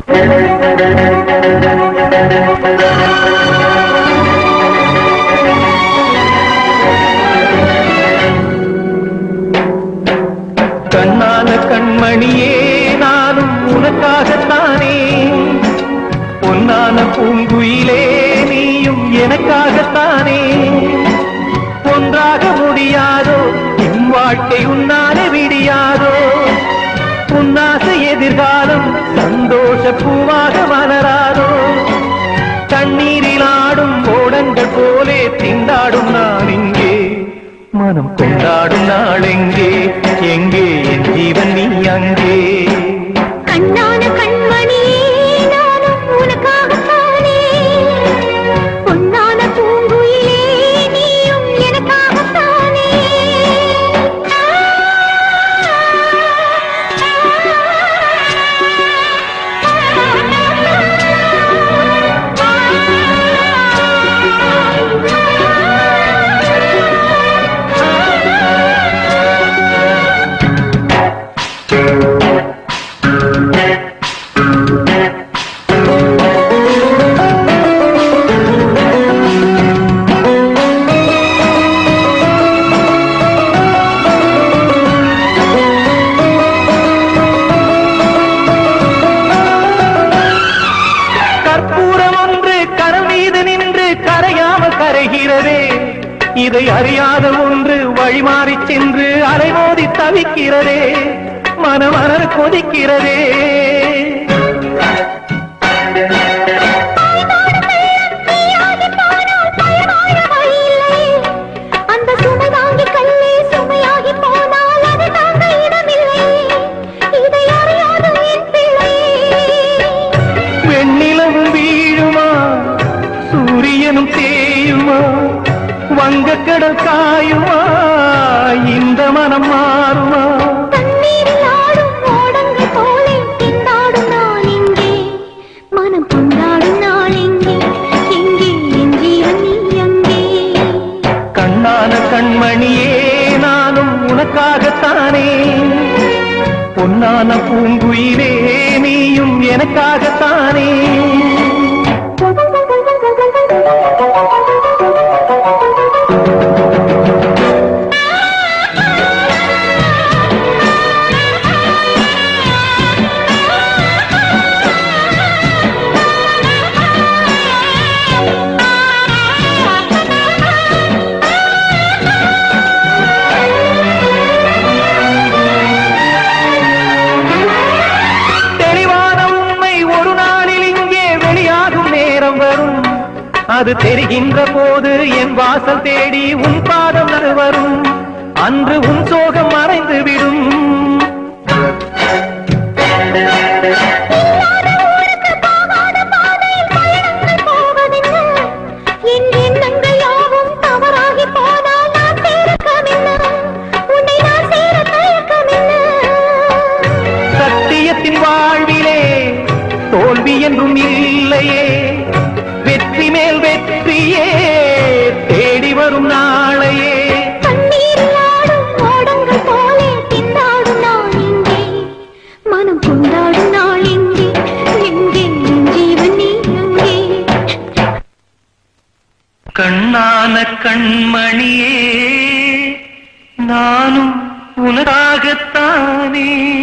கண்ணான கண்மணியே நானும் உனக்காகத்தானே பொன்னான பூங்குயிலே நீயும் எனக்காகத்தானே ஒன்றாக முடியாதோ என் வாழ்க்கை உன்னாலே விடியாதோ உன்னாசை எதிர்காலம் சந்தோஷ பூவாக மலராதோ தண்ணீரில் ஆடும் ஓடங்கள் போலே திண்டாடும் நான் இங்கே மனம் கொண்டாடும் நாள் எங்கே எங்கே என் ஜீவன் நீ அங்கே கண்ணான கண்மணியே நானும் உனக்காகத்தானே பொன்னான பூங்குயிலே நீயும் எனக்காகத்தானே கற்பூரம் ஒன்று கரம் மீது நின்று கரையாமல் கரைகிறதே இதை அறியாத ஒன்று வழிமாறி சென்று அலைமோதி தவிக்கிறதே மனமலர் கொதிக்கிறதே நீயாகி போனால் பயமாய வழியில்லை. அந்த சுமை தாங்கி கல்லே சுமையாகி போனால் அதை தாங்க இடமில்லை. இதை அறியாத என் பிள்ளை. வெண்ணிலவும் வீழுமா சூரியனும் தேயுமா வங்கக்கடல் காயுமா இந்த மனம் மாறுமா தண்ணீரில் ஆடும் ஓடங்கள் போலே திண்டாடும் நான் இங்கே. மனம் கொண்டாடும் நாள் இங்கே. எங்கே என் ஜீவன் நீ அங்கே. கண்ணான கண்மணியே நானும் உனக்காகத்தானே பொன்னான பூங்குயிலே நீயும் எனக்காகத்தானே தெளிவான உண்மை ஒரு நாளில் இங்கே வெளியாகும் நேரம் வரும் அது தெரிகின்ற போது என் வாசல் தேடி உன் பாதம் அது வரும் அன்று உன் சோகம் மறைந்து விடும் இல்லாத ஊருக்கு போகாத பாதையில் பயணங்கள் போவதென்ன? என் எண்ணங்கள் யாவும் தவறாகி போனால் நான் சேரக்கமென்ன? உன்னை நான் சேர தயக்கமென்ன? சத்தியத்தின் வாழ்விலே தோல்வி என்றும் இல்லையே வெற்றி மேல் வெற்றியே தேடி வரும் நாளையே கண்ணீரில் ஆடும் ஓடங்கள் போலே திண்டாடும் நான் இங்கே. மனம் கொண்டாடும் நாள் எங்கே? எங்கே என் ஜீவன் நீ அங்கே? கண்ணான கண்மணியே நானும் உனக்காகத்தானே